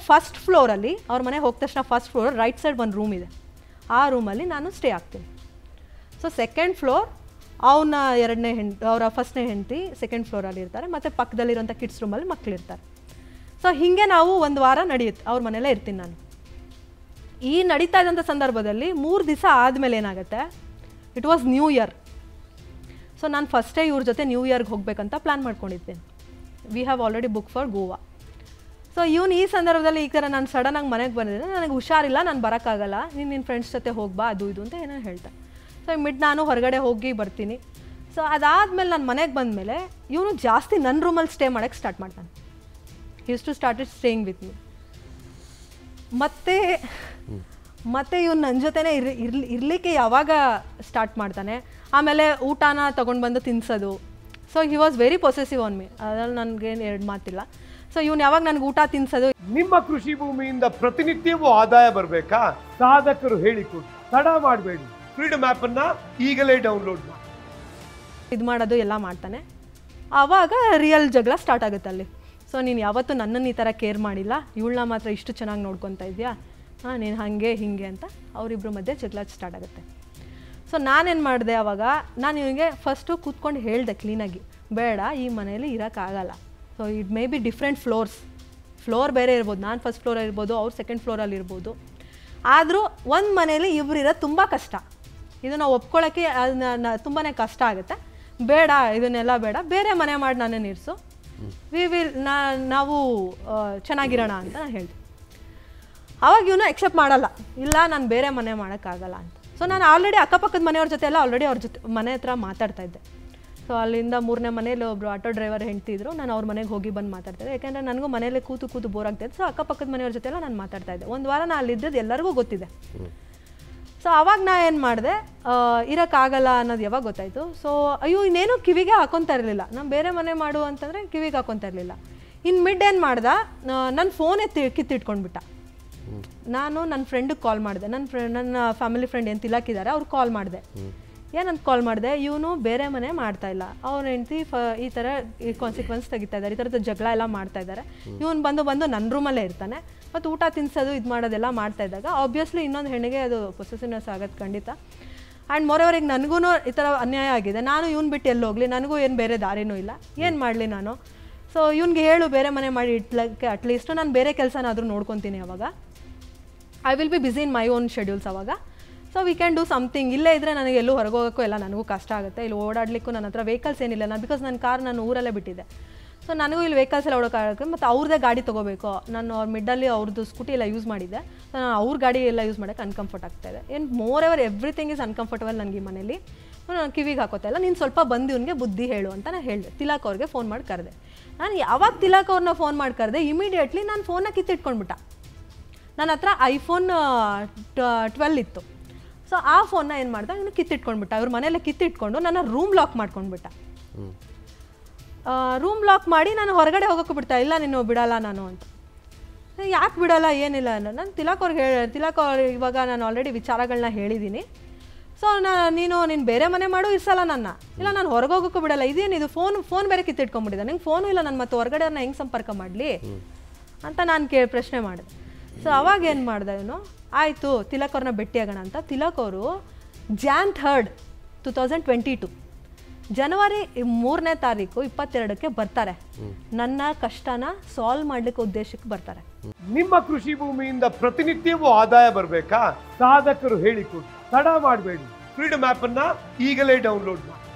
first ಫ್ಲೋರಲ್ಲಿ ಅವ್ರ ಮನೆಗೆ ಹೋದ ತಕ್ಷಣ ಫಸ್ಟ್ ಫ್ಲೋರ್ ರೈಟ್ ಸೈಡ್ ಒಂದು ರೂಮ್ ಇದೆ ಆ ರೂಮಲ್ಲಿ ನಾನು ಸ್ಟೇ ಆಗ್ತೀನಿ ಸೊ ಸೆಕೆಂಡ್ ಫ್ಲೋರ್ ಅವನ ಎರಡನೇ ಹೆಂಡ್ ಅವರ ಫಸ್ಟ್ನೇ ಹೆಂಡತಿ ಸೆಕೆಂಡ್ ಫ್ಲೋರಲ್ಲಿ ಇರ್ತಾರೆ ಮತ್ತು ಪಕ್ಕದಲ್ಲಿರೋಂಥ ಕಿಡ್ಸ್ ರೂಮಲ್ಲಿ ಮಕ್ಕಳಿರ್ತಾರೆ ಸೊ ಹೀಗೆ ನಾವು ಒಂದು ವಾರ ನಡೆಯುತ್ತೆ ಅವ್ರ ಮನೆಯಲ್ಲೇ ಇರ್ತೀನಿ ನಾನು ಈ ನಡೀತಾ ಇದ್ದಂಥ ಸಂದರ್ಭದಲ್ಲಿ ಮೂರು ದಿವಸ ಆದಮೇಲೆ ಏನಾಗುತ್ತೆ it was new year so ನಾನು ಫಸ್ಟೇ ಇವ್ರ ಜೊತೆ ನ್ಯೂ ಇಯರ್ಗೆ ಹೋಗ್ಬೇಕಂತ ಪ್ಲ್ಯಾನ್ ಮಾಡ್ಕೊಂಡಿದ್ದೇನೆ we have already book for Goa so ಇವನು ಈ ಸಂದರ್ಭದಲ್ಲಿ ಈ ಥರ ನಾನು ಸಡನ್ನಾಗಿ ಮನೆಗೆ ಬಂದಿದ್ದೆ ನನಗೆ ಹುಷಾರಿಲ್ಲ ನಾನು ಬರೋಕ್ಕಾಗಲ್ಲ ನೀನು ನಿನ್ನ ಫ್ರೆಂಡ್ಸ್ ಜೊತೆ ಹೋಗ್ಬಾ ಅದು ಇದು ಅಂತ ಏನೋ ಹೇಳ್ದೆ ಸೊ ಮಿಡ್ ನಾನು ಹೊರಗಡೆ ಹೋಗಿ ಬರ್ತೀನಿ ಸೊ ಅದಾದಮೇಲೆ ನಾನು ಮನೆಗೆ ಬಂದಮೇಲೆ ಇವನು ಜಾಸ್ತಿ ನನ್ನ ರೂಮಲ್ಲಿ ಸ್ಟೇ ಮಾಡೋಕ್ಕೆ ಸ್ಟಾರ್ಟ್ ಮಾಡ್ತಾನೆ use to started staying with me ಮತ್ತೆ ಮತ್ತೆ ಇವ್ನು ನನ್ನ ಜೊತೆನೇ ಇರ್ ಇರ್ಲಿ ಇರಲಿಕ್ಕೆ ಯಾವಾಗ ಸ್ಟಾರ್ಟ್ ಮಾಡ್ತಾನೆ ಆಮೇಲೆ ಊಟನ ತೊಗೊಂಡು ಬಂದು ತಿನ್ಸೋದು so he was very possessive on me ಅದ್ರಲ್ಲಿ ನನಗೇನು ಎರಡು ಮಾತಿಲ್ಲ ಸೊ ಇವ್ನು ಯಾವಾಗ ನನಗೆ ಊಟ ತಿನ್ಸೋದು ನಿಮ್ಮ ಕೃಷಿ ಭೂಮಿಯಿಂದ ಪ್ರತಿನಿತ್ಯವೂ ಆದಾಯ ಬರಬೇಕಾ ಸಾಧಕರು ಹೇಳಿಕೊಡಿ ತಡ ಮಾಡಬೇಡಿ ಫ್ರೀಡಮ್ ಆಪ್ ಅನ್ನ ಈಗಲೇ ಡೌನ್ಲೋಡ್ ಮಾಡಿ ಇದು ಮಾಡೋದು ಎಲ್ಲ ಮಾಡ್ತಾನೆ ಆವಾಗ ರಿಯಲ್ ಜಗಳ ಸ್ಟಾರ್ಟ್ ಆಗುತ್ತೆ ಅಲ್ಲಿ ಸೊ ನೀನು ಯಾವತ್ತೂ ನನ್ನನ್ನು ಈ ಥರ ಕೇರ್ ಮಾಡಿಲ್ಲ ಇವಳನ್ನ ಮಾತ್ರ ಇಷ್ಟು ಚೆನ್ನಾಗಿ ನೋಡ್ಕೊತಾ ಇದೆಯಾ ಹಾಂ ನೀನು ಹಾಗೆ ಹಿಂಗೆ ಅಂತ ಅವರಿಬ್ಬರ ಮಧ್ಯೆ ಜಗಳ ಸ್ಟಾರ್ಟ್ ಆಗುತ್ತೆ ಸೊ ನಾನೇನು ಮಾಡಿದೆ ಅವಾಗ ನಾನು ಇವನಿಗೆ ಫಸ್ಟು ಕೂತ್ಕೊಂಡು ಹೇಳಿದೆ ಕ್ಲೀನಾಗಿ ಬೇಡ ಈ ಮನೇಲಿ ಇರೋಕ್ಕಾಗಲ್ಲ so it may be different floors floor ಬೇರೆ ಇರ್ಬೋದು ನಾನು ಫಸ್ಟ್ ಫ್ಲೋರ್ ಇರ್ಬೋದು ಅವ್ರು ಸೆಕೆಂಡ್ ಫ್ಲೋರಲ್ಲಿ ಇರ್ಬೋದು ಆದರೂ ಒಂದು ಮನೇಲಿ ಇಬ್ರು ಇರೋದು ತುಂಬ ಕಷ್ಟ ಇದನ್ನು ಒಪ್ಕೊಳ್ಳೋಕ್ಕೆ ಅದನ್ನ ತುಂಬಾ ಕಷ್ಟ ಆಗುತ್ತೆ ಬೇಡ ಇದನ್ನೆಲ್ಲ ಬೇಡ ಬೇರೆ ಮನೆ ಮಾಡಿ ನಾನೇ ಇರಿಸು ವಿ ವಿಲ್ ನಾವು ಆ, ಚೆನ್ನಾಗಿರೋಣ ಅಂತ ನಾನು ಹೇಳಿದೆ ಅವಾಗ ಇವನು ಎಕ್ಸೆಪ್ಟ್ ಮಾಡಲ್ಲ ಇಲ್ಲ ನಾನು ಬೇರೆ ಮನೆ ಮಾಡೋಕ್ಕಾಗಲ್ಲ ಅಂತ ಸೊ ನಾನು ಆಲ್ರೆಡಿ ಅಕ್ಕಪಕ್ಕದ ಮನೆಯವ್ರ ಜೊತೆ ಎಲ್ಲ ಆಲ್ರೆಡಿ ಅವ್ರ ಜೊತೆ ಮನೆ ಹತ್ರ ಮಾತಾಡ್ತಾ ಇದ್ದೆ ಸೊ ಅಲ್ಲಿಂದ ಮೂರನೇ ಮನೇಲಿ ಒಬ್ಬರು ಆಟೋ ಡ್ರೈವರ್ ಹೆಂಡ್ತಿದ್ರು ನಾನು ಅವ್ರ ಮನೆಗೆ ಹೋಗಿ ಬಂದು ಮಾತಾಡ್ತಾ ಇದ್ದೆ ಯಾಕೆಂದರೆ ನನಗೂ ಮನೇಲಿ ಕೂತು ಕೂತು ಬೋರ್ ಆಗ್ತಾಯಿತ್ತು ಸೊ ಅಕ್ಕಪಕ್ಕದ ಮನೆಯವ್ರ ಜೊತೆ ಎಲ್ಲ ನಾನು ಮಾತಾಡ್ತಾ ಇದ್ದೆ ಒಂದು ವಾರ ನಾನು ಅಲ್ಲಿದ್ದದ್ದು ಎಲ್ಲರಿಗೂ ಗೊತ್ತಿದೆ ಸೊ ಅವಾಗ ನಾ ಏನು ಮಾಡಿದೆ ಇರೋಕ್ಕಾಗಲ್ಲ ಅನ್ನೋದು ಯಾವಾಗ ಗೊತ್ತಾಯಿತು ಸೊ ಅಯ್ಯೋ ಇನ್ನೇನು ಕಿವಿಗೆ ಹಾಕೊತಾ ಇರಲಿಲ್ಲ ನಾನು ಬೇರೆ ಮನೆ ಮಾಡು ಅಂತಂದರೆ ಕಿವಿಗೆ ಹಾಕೊತಾ ಇರಲಿಲ್ಲ ಇನ್ನು ಮಿಡ್ ಏನು ಮಾಡ್ದ ನನ್ನ ಫೋನ್ ಎತ್ತಿ ಕಿತ್ತಿಟ್ಕೊಂಡ್ಬಿಟ್ಟ ನಾನು ನನ್ನ ಫ್ರೆಂಡಿಗೆ ಕಾಲ್ ಮಾಡಿದೆ ನನ್ನ ಫ್ರೆಂಡ್ ನನ್ನ ಫ್ಯಾಮಿಲಿ ಫ್ರೆಂಡ್ ಏನು ತಿಲಾಕಿದ್ದಾರೆ ಅವ್ರು ಕಾಲ್ ಮಾಡಿದೆ ಏನಂತ ಕಾಲ್ ಮಾಡಿದೆ ಇವನು ಬೇರೆ ಮನೆ ಮಾಡ್ತಾ ಇಲ್ಲ ಅವ್ರ ಹೆಂಡತಿ ಫ ಈ ಥರ ಈ ಕಾನ್ಸಿಕ್ವೆನ್ಸ್ ತೆಗಿತಾ ಇದ್ದಾರೆ ಈ ಥರದ ಜಗಳ ಎಲ್ಲ ಮಾಡ್ತಾ ಇದ್ದಾರೆ ಇವನು ಬಂದು ಬಂದು ನನ್ನ ರೂಮಲ್ಲೇ ಇರ್ತಾನೆ ಮತ್ತು ಊಟ ತಿನ್ಸೋದು ಇದು ಮಾಡೋದೆಲ್ಲ ಮಾಡ್ತಾ ಇದ್ದಾಗ ಆಬ್ವಿಯಸ್ಲಿ ಇನ್ನೊಂದು ಹೆಣ್ಣಿಗೆ ಅದು ಪೊಸೆಸಿವ್ನೆಸ್ ಆಗೋದು ಖಂಡಿತ ಆ್ಯಂಡ್ ಮೋರೆವರ್ ಈಗ ನನಗೂ ಈ ಥರ ಅನ್ಯಾಯ ಆಗಿದೆ ನಾನು ಇವ್ನು ಬಿಟ್ಟು ಎಲ್ಲಿ ಹೋಗಲಿ ನನಗೂ ಏನು ಬೇರೆ ದಾರಿನೂ ಇಲ್ಲ ಏನು ಮಾಡಲಿ ನಾನು ಸೊ ಇವ್ನಿಗೆ ಹೇಳು ಬೇರೆ ಮನೆ ಮಾಡಿ ಇಟ್ಲಕ್ಕೆ ಅಟ್ಲೀಸ್ಟ್ ನಾನು ಬೇರೆ ಕೆಲಸನಾದರೂ ನೋಡ್ಕೊತೀನಿ ಅವಾಗ I will be busy in my own schedules ಅವಾಗ so we can do something ಇಲ್ಲೇ ಇದ್ದರೆ ನನಗೆ ಎಲ್ಲೂ ಹೊರಗೆ ಹೋಗೋಕ್ಕೂ ಎಲ್ಲ ನನಗೂ ಕಷ್ಟ ಆಗುತ್ತೆ ಇಲ್ಲಿ ಓಡಾಡಲಿಕ್ಕೂ ನನ್ನ ಹತ್ರ ವೆಹಿಕಲ್ಸ್ ಏನಿಲ್ಲ ನಾನು ಬಿಕಾಸ್ ನನ್ನ ಕಾರ್ ನಾನು ಊರಲ್ಲೇ ಬಿಟ್ಟಿದ್ದೆ ಸೊ ನನಗೂ ಇಲ್ಲಿ ವೆಹಿಕಲ್ಸ್ ಎಲ್ಲ ಓಡೋಕ್ಕಾಗಕ್ಕೆ ಮತ್ತು ಅವ್ರದ್ದೇ ಗಾಡಿ ತೊಗೋಬೇಕು ನಾನು ಅವ್ರ ಮಿಡ್ಡಲ್ಲಿ ಅವ್ರದ್ದು ಸ್ಕೂಟಿ ಎಲ್ಲ ಯೂಸ್ ಮಾಡಿದ್ದೆ ಸೊ ನಾನು ಅವ್ರ ಗಾಡಿ ಎಲ್ಲ ಯೂಸ್ ಮಾಡೋಕ್ಕೆ ಅನ್ಕಂಫರ್ಟ್ ಆಗ್ತಾ ಇದೆ ಏನು more ever everything is uncomfortable ನನಗೆ ಈ ಮನೇಲಿ ನಾನು ಕಿವಿಗೆ ಹಾಕೋತಾ ಇಲ್ಲ ನೀನು ಸ್ವಲ್ಪ ಬಂದು ಇವನಿಗೆ ಬುದ್ಧಿ ಹೇಳು ಅಂತ ನಾನು ಹೇಳಿದೆ ತಿಲಾಕ್ ಅವ್ರಿಗೆ ಫೋನ್ ಮಾಡಿ ಕರೆದೆ ನಾನು ಯಾವಾಗ ತಿಲಾಕ್ ಅವ್ರನ್ನ ಫೋನ್ ಮಾಡಿ ಕರೆದೆ ಇಮಿಡಿಯೇಟ್ಲಿ ನಾನು ಫೋನ್ನ ಕಿತ್ತಿಟ್ಕೊಂಡ್ಬಿಟ್ಟ ನನ್ನ ಹತ್ರ ಐಫೋನ್ ಟ್ವೆಲ್ ಇತ್ತು ಸೊ ಆ ಫೋನ್ನ ಏನು ಮಾಡ್ದೆ ಇವನು ಕಿತ್ತಿಟ್ಕೊಂಡ್ಬಿಟ್ಟ ಇವ್ರ ಮನೆಯಲ್ಲೇ ಕಿತ್ತಿಟ್ಕೊಂಡು ನನ್ನ ರೂಮ್ ಲಾಕ್ ಮಾಡ್ಕೊಂಡ್ಬಿಟ್ಟ ರೂಮ್ ಲಾಕ್ ಮಾಡಿ ನಾನು ಹೊರಗಡೆ ಹೋಗೋಕ್ಕೂ ಬಿಡ್ತಾ ಇಲ್ಲ ನೀನು ಬಿಡಲ್ಲ ನಾನು ಅಂತ ಯಾಕೆ ಬಿಡಲ್ಲ ಏನಿಲ್ಲ ಅನ್ನೋ ನಾನು ತಿಲಕ್ ಅವ್ರಿಗೆ ಹೇಳಿ ತಿಲಕ್ ಅವ್ರು ಇವಾಗ ನಾನು ಆಲ್ರೆಡಿ ವಿಚಾರಗಳನ್ನ ಹೇಳಿದ್ದೀನಿ ಸೊ ನಾ ನೀನು ನೀನು ಬೇರೆ ಮನೆ ಮಾಡು ಇರ್ಸಲ್ಲ ನನ್ನ ಇಲ್ಲ ನಾನು ಹೊರಗೆ ಹೋಗೋಕ್ಕೂ ಬಿಡಲ್ಲ ಇದೇನು ಇದು ಫೋನ್ ಫೋನ್ ಬೇರೆ ಕಿತ್ತಿಟ್ಕೊಂಡ್ಬಿಟ್ಟಿದ್ದೆ ನಂಗೆ ಫೋನು ಇಲ್ಲ ನಾನು ಮತ್ತೆ ಹೊರಗಡೆ ಅವ್ರನ್ನ ಹೆಂಗೆ ಸಂಪರ್ಕ ಮಾಡಲಿ ಅಂತ ನಾನು ಕೇ ಪ್ರಶ್ನೆ ಮಾಡಿದೆ ಸೊ ಅವಾಗ ಏನು ಮಾಡ್ದೆ ಇವನು ಆಯಿತು ತಿಲಕ್ ಅವ್ರನ್ನ ಭೇಟಿಯಾಗೋಣ ಅಂತ ತಿಲಕ್ ಅವರು Jan third two thousand twenty two ಜನವರಿ ಮೂರನೇ ತಾರೀಕು ಇಪ್ಪತ್ತೆರಡಕ್ಕೆ ಬರ್ತಾರೆ ನನ್ನ ಕಷ್ಟನ ಸಾಲ್ವ್ ಮಾಡ್ಲಿಕ್ಕೆ ಉದ್ದೇಶಕ್ಕೆ ಬರ್ತಾರೆ ನಿಮ್ಮ ಕೃಷಿ ಭೂಮಿಯಿಂದ ಪ್ರತಿನಿತ್ಯವೂ ಆದಾಯ ಬರಬೇಕಾ ಸಾಧಕರು ಹೇಳಿಕೊಡಿ ತಡ ಮಾಡಬೇಡಿ ಫ್ರೀಡಮ್ ಆಪ್ ಅನ್ನ ಈಗಲೇ ಡೌನ್ಲೋಡ್ ಮಾಡಿ